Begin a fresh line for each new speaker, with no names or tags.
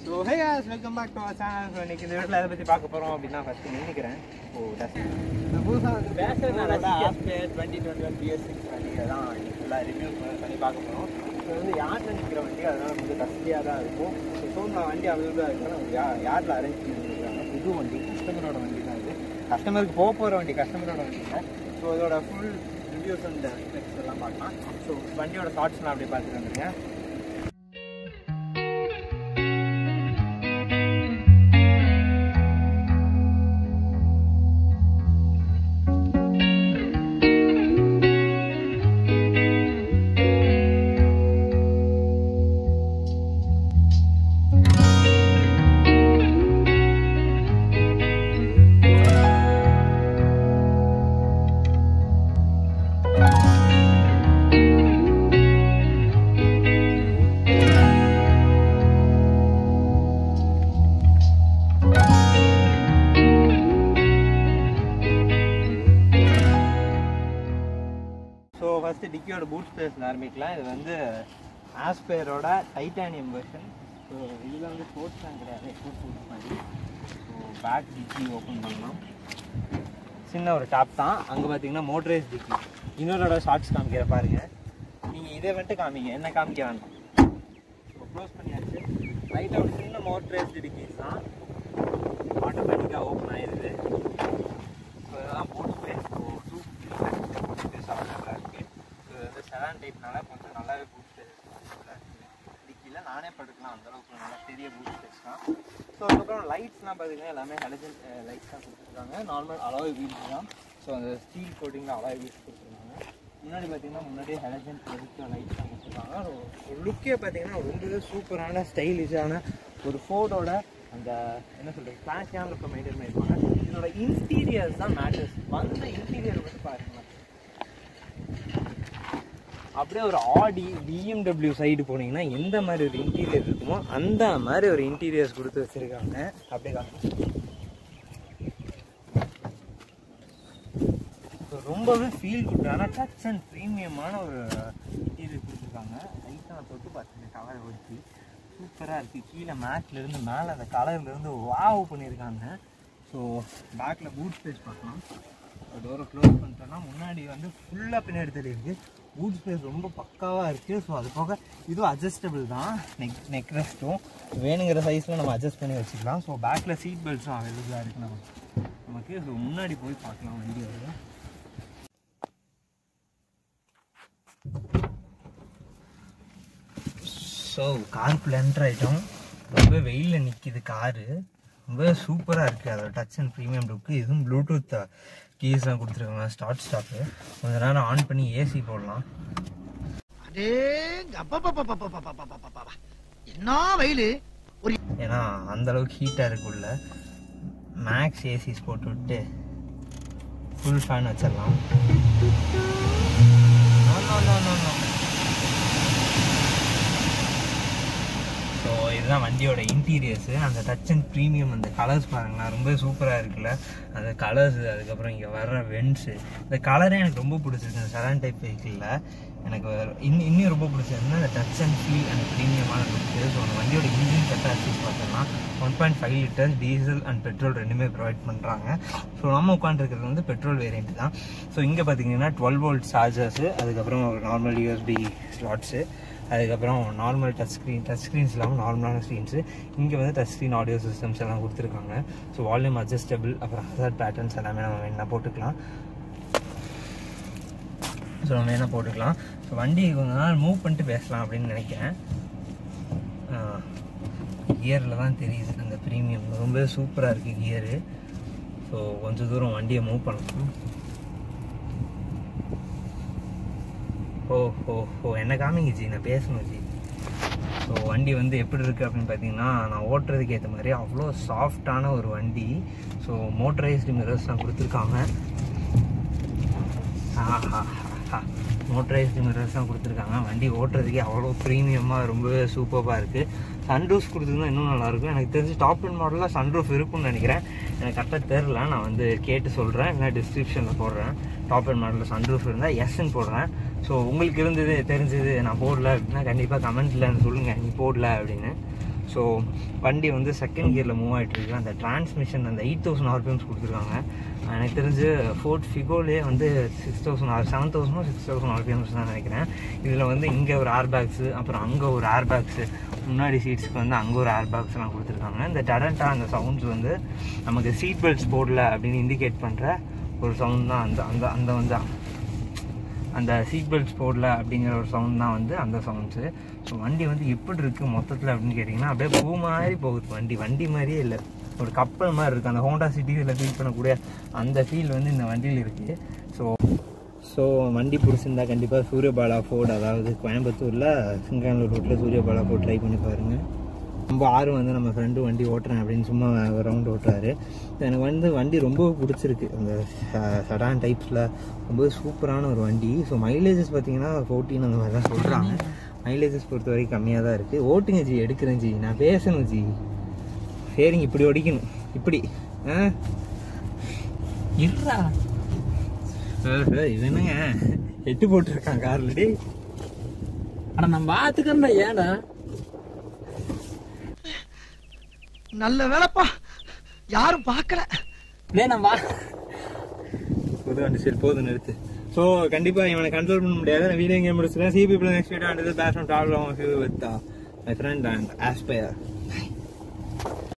So hey guys welcome back to our channel so இன்னைக்கு இந்த வீட்டில் எதை பற்றி பார்க்க போகிறோம் அப்படின்னா ஃபஸ்ட்டு நினைக்கிறேன் ஓ டஸ் இந்த புதுசாக வந்து பேசுகிறதுனால Aspire twenty twenty one BS six வண்டியை தான் இன்னைக்கு ஃபுல்லாக ரிவ்யூ பண்ணி பார்க்க போகிறோம் ஸோ வந்து யார்டில் நிற்கிற வண்டி அதனால கொஞ்சம் கஸ்டியாக தான் இருக்கும் ஸோ ஸோ நான் வண்டி அவைலபிளாக இருக்குன்னா யா யார்டில் அரேஞ்ச் பண்ணி வச்சுருக்காங்க புது வண்டி கஸ்டமரோட வண்டி தான் இது கஸ்டமருக்கு போக போகிற வண்டி கஸ்டமரோட வண்டி இல்லை ஸோ இதோட ஃபுல் ரிவ்யூஸ் அண்ட் ஸ்பெக்ஸ் எல்லாம் பார்க்கலாம் ஸோ வண்டியோட ஷார்ட்ஸ்லாம் அப்படியே பார்த்துட்டு வந்துருங்க ஸோ ஃபஸ்ட்டு டிக்கியோட பூட் ஸ்பேஸில் ஆரம்பிக்கலாம் இது வந்து ஆஸ்பேரோட டைட்டானியம் வெர்ஷன் ஸோ இதில் வந்து ஸ்போர்ட்ஸ் ஃபேன் கிடையாது எக்ஸ்போர்ட் ஃபுட்ஸ் மாதிரி ஸோ பேக் டிக்கி ஓப்பன் பண்ணலாம் சின்ன ஒரு டாப் தான் அங்கே பார்த்தீங்கன்னா மோட்டரைஸ் டிக்கி இன்னொரோட ஷார்ட்ஸ் காமிக்கிற பாருங்க நீங்கள் இதை வந்துட்டு காமிங்க என்ன காமிக்க வேண்டாம் இப்போ க்ளோஸ் பண்ணியாச்சு லைட்டாக ஒரு சின்ன மோட்டரைஸ்டு டிக்கிஸ் தான் ஆட்டோமேட்டிக்காக ஓப்பன் ஆயிடுது ஸோ இதெல்லாம் boot space so two space அவைலபிளாக இருக்குது ஸோ இது வந்து செலான் டைப்னால கொஞ்சம் நல்லாவே பூட் ஸ்பேஸ் டிக்கியில் நானே படுக்கலாம் அந்தளவுக்கு நல்லா பெரிய பூட் ஸ்பேஸ் தான் ஸோ அதுக்கப்புறம் லைட்ஸ்லாம் பார்த்தீங்கன்னா எல்லாமே ஹெலஜன் லைட்ஸ் தான் கொடுத்துருக்காங்க நார்மல் அலாய் வீல்ஸ் தான் ஸோ அந்த ஸ்டீல் கோட்டிங்கில் அலாய் வீல்ஸ் கொடுத்துருக்காங்க முன்னாடி பார்த்தீங்கன்னா முன்னாடியே ஹெலஜன் ப்ரொஜெக்டர் லைட்ஸ் தான் கொடுத்துருக்காங்க ஒரு லுக்கே பார்த்தீங்கன்னா ரொம்பவே சூப்பரான ஸ்டைலிஷான ஒரு ஃபோட்டோட அந்த என்ன சொல்கிறது கிளாஸியான லுக்கை மெயின்டைன் பண்ணியிருப்பாங்க இதோட இன்டீரியர்ஸ் தான் மேட்டர்ஸ் வந்த இன்டீரியர் வந்து பாருங்களேன் அப்படியே ஒரு ஆடி பிஎம்டபிள்யூ சைடு போனீங்கன்னா எந்த மாதிரி ஒரு இன்டீரியர் இருக்குமோ அந்த மாதிரி ஒரு இன்டீரியர்ஸ் கொடுத்து வச்சிருக்காங்க அப்படியே காமிங்க. So, ரொம்பவே ஃபீல் குட்டான டச் அண்ட் ப்ரீமியமான ஒரு இன்டீரியர் கொடுத்துருக்காங்க லைட்டாக நான் தொட்டு பார்த்துருக்கேன் கலர் வச்சு சூப்பராக இருக்குது கீழே மேட்லேருந்து மேலே அந்த கலர்லேருந்து வாவ் பண்ணியிருக்காங்க ஸோ பேக்கில் பூட் ஸ்பேஸ் பார்க்கலாம் டோரை க்ளோஸ் பண்ணிட்டோம்னா முன்னாடி வந்து ஃபுல்லாக பின்னாடி தெரியுது பூட் ஸ்பேஸ் ரொம்ப பக்காவாக இருக்குது ஸோ அது போக இதுவும் அட்ஜஸ்டபிள் தான் நெக் நெக் ரெஸ்ட்டும் வேணுங்கிற சைஸில் நம்ம அட்ஜஸ்ட் பண்ணி வச்சுக்கலாம் ஸோ பேக்கில் சீட் பெல்ட்ஸும் அவைலபிளாக இருக்குது நமக்கு நமக்கு ஸோ முன்னாடி போய் பார்க்கலாம் வண்டி வருது ஸோ காருக்குள்ள என்ட்ரு ஆகிட்டோம் ரொம்ப வெயிலில் நிற்கிது காரு ரொம்ப சூப்பராக இருக்குது அதோட டச் அண்ட் ப்ரீமியம் லுக்கு இதுவும் ப்ளூடூத் கீஸ்லாம் கொடுத்துருக்காங்க ஸ்டார்ட் ஸ்டாப்பு கொஞ்ச நேரம் ஆன் பண்ணி ஏசி போடலாம்
அடேங்க அப்பப்பப்பப்பப்பப்பப்பப்பப்பப்பப்ப. என்ன வெயிலு ஒரு
ஏன்னா அந்த அளவுக்கு ஹீட்டாக இருக்குள்ள மேக்ஸ் ஏசிஸ் போட்டு விட்டு ஃபுல் ஃபேன் வச்சிடலாம் No, no, no, no, no. So இதுதான் வண்டியோட இன்டீரியர்ஸு அந்த டச் அண்ட் ப்ரீமியம் அந்த கலர்ஸ் பாருங்களேன் ரொம்ப சூப்பராக இருக்குல்ல அந்த கலர்ஸ் அதுக்கப்புறம் இங்கே வர்ற வென்ஸு இந்த கலரே எனக்கு ரொம்ப பிடிச்சிருக்கு இந்த செலான் டைப் வெஹிக்கிளில் எனக்கு வேற- இன்னும் இன்னும் ரொம்ப பிடிச்சிருந்தா அந்த டச் அண்ட் ஃபீல் அந்த ப்ரீமியமான லுக்கு ஸோ அந்த வண்டியோட இன்ஜின் கெப்பாசிட்டிஸ் பார்த்தோம்னா one point five litres diesel and petrol ரெண்டுமே ப்ரொவைட் பண்ணுறாங்க ஸோ நம்ம உட்காந்துருக்கிறது வந்து பெட்ரோல் வேரியண்ட் தான் ஸோ இங்கே பார்த்தீங்கன்னா டுவெல் வோல்ட் சார்ஜர்ஸு அதுக்கப்புறம் நார்மல் யூஎஸ்பி ஸ்லாட்ஸு அதுக்கப்புறம் normal touch screen touch screens இல்லாமல் நார்மலான ஸ்க்ரீன்ஸு இங்கே வந்து டச் ஸ்க்ரீன் ஆடியோ சிஸ்டம்ஸ் எல்லாம் கொடுத்துருக்காங்க ஸோ வால்யூம் அட்ஜஸ்டபிள் அப்புறம் ஹசார்ட் பேட்டர்ன்ஸ் எல்லாமே நம்ம வேணால் போட்டுக்கலாம் ஸோ நம்ம வேணால் போட்டுக்கலாம் ஸோ வண்டி கொஞ்ச நாள் மூவ் பண்ணிட்டு பேசலாம் அப்படின்னு நினைக்கிறேன் கியரில் தான் தெரியுது அந்த ப்ரீமியம் ரொம்ப சூப்பராக இருக்குது கியரு ஸோ கொஞ்சம் தூரம் வண்டியை மூவ் பண்ணலாம் ஓ ஓ ஓ என்ன காமிங்க ஜி நான் பேசணும் ஜி ஸோ வண்டி வந்து எப்படி இருக்குது அப்படின்னு பார்த்தீங்கன்னா நான் ஓட்டுறதுக்கு ஏற்ற மாதிரி அவ்வளோ சாஃப்டான ஒரு வண்டி ஸோ மோட்டரைஸ்டு மிரர்ஸ்லாம் கொடுத்துருக்காங்க மோட்டரைஸ்டு மிரர்ஸ் தான் கொடுத்துருக்காங்க வண்டி ஓட்டுறதுக்கே அவ்வளோ ப்ரீமியமாக ரொம்பவே சூப்பராக இருக்குது சன்ரூஃப் கொடுத்துருந்தா இன்னும் நல்லாயிருக்கும் எனக்கு தெரிஞ்சு டாப் அண்ட் மாடலில் சன்ரூஃப் இருக்கும்னு நினைக்கிறேன் எனக்கு கரெக்டாக தெரில நான் வந்து கேட்டு சொல்கிறேன் இல்லை டிஸ்கிரிப்ஷனில் போடுறேன் டாப் அண்ட் மாடலில் சன்ரூஃப் இருந்தால் எஸ்ன்னு போடுறேன் ஸோ உங்களுக்கு இருந்தது தெரிஞ்சது நான் போடல அப்படின்னா கண்டிப்பாக கமெண்ட்டில் சொல்லுங்கள் நீ போடல அப்படின்னு ஸோ வண்டி வந்து செகண்ட் கியரில் மூவ் ஆகிட்டு இருக்கு அந்த டிரான்ஸ்மிஷன் அந்த எயிட் தௌசண்ட் ஆர்பிஎம்ஸ் கொடுத்துருக்காங்க எனக்கு தெரிஞ்சு ஃபோர்ட் ஃபிகோலே வந்து சிக்ஸ் தௌசண்ட் ஆர் செவன் தௌசண்டோ சிக்ஸ் தௌசண்ட் ஆர்பிஎம்ஸ் தான் நினைக்கிறேன் இதில் வந்து இங்கே ஒரு ஏர் பேக்ஸு அப்புறம் அங்கே ஒரு ஏர் பேக்ஸு முன்னாடி சீட்ஸ்க்கு வந்து அங்கே ஒரு ஏர் பேக்ஸ்லாம் கொடுத்துருக்காங்க இந்த டடண்டா அந்த சவுண்ட்ஸ் வந்து நமக்கு சீட் பெல்ட்ஸ் போடல அப்படின்னு இண்டிகேட் பண்ணுற ஒரு சவுண்ட் தான் அந்த அந்த அந்த வந்து அந்த சீட் பெல்ட்ஸ் போடல அப்படிங்கிற ஒரு சவுண்ட் தான் வந்து அந்த சவுண்ட்ஸு ஸோ வண்டி வந்து எப்படி இருக்குது மொத்தத்தில் அப்படின்னு கேட்டிங்கன்னா அப்படியே பூ மாதிரி போகுது வண்டி வண்டி மாதிரியே இல்லை ஒரு கப்பல் மாதிரி இருக்குது அந்த ஹோண்டா சிட்டிஸில் ஃபீல் பண்ணக்கூடிய அந்த ஃபீல் வந்து இந்த வண்டியில் இருக்குது ஸோ ஸோ வண்டி பிடிச்சிருந்தா கண்டிப்பாக சூரியபாலா ஃபோர்டு அதாவது கோயம்புத்தூரில் சிங்கானூர் ரோட்டில் சூரியபாலா ஃபோர்ட் ட்ரை பண்ணி பாருங்கள் ரொம்ப ஆர்வம் வந்து நம்ம ஃப்ரெண்டு வண்டி ஓட்டுறேன் அப்படின்னு சும்மா ரவுண்ட் ஓட்டுறாரு எனக்கு வந்து வண்டி ரொம்ப பிடிச்சிருக்கு அந்த சடான் டைப்ஸில் ரொம்ப சூப்பரான ஒரு வண்டி ஸோ மைலேஜஸ் பார்த்தீங்கன்னா ஃபோர்டீன் அந்த மாதிரி தான் சொல்கிறாங்க மைலேஜஸ் பொறுத்த வரைக்கும் கம்மியாக தான் இருக்குது ஓட்டுங்க ஜி எடுக்கிறேன் ஜி நான் பேசணும் ஜி சரிங்க இப்படி ஒடிக்கணும் இப்படி ஆ
இருடா
இது என்னங்க எட்டு போட்டிருக்கான் கார்ல டே
ஆனா நான் பாத்துக்கிறேன்டா ஏன்டா
நல்ல வேலைப்பா யாரும் பார்க்கல
டேய் நான் வா
புது வண்டி சரி போதும் நிறுத்து ஸோ கண்டிப்பாக இவனை கண்ட்ரோல் பண்ண முடியாது நான் வீடியோ கேம் முடிச்சுட்டேன் சிபி பிள்ளை next video and passion talk with my friend and Aspire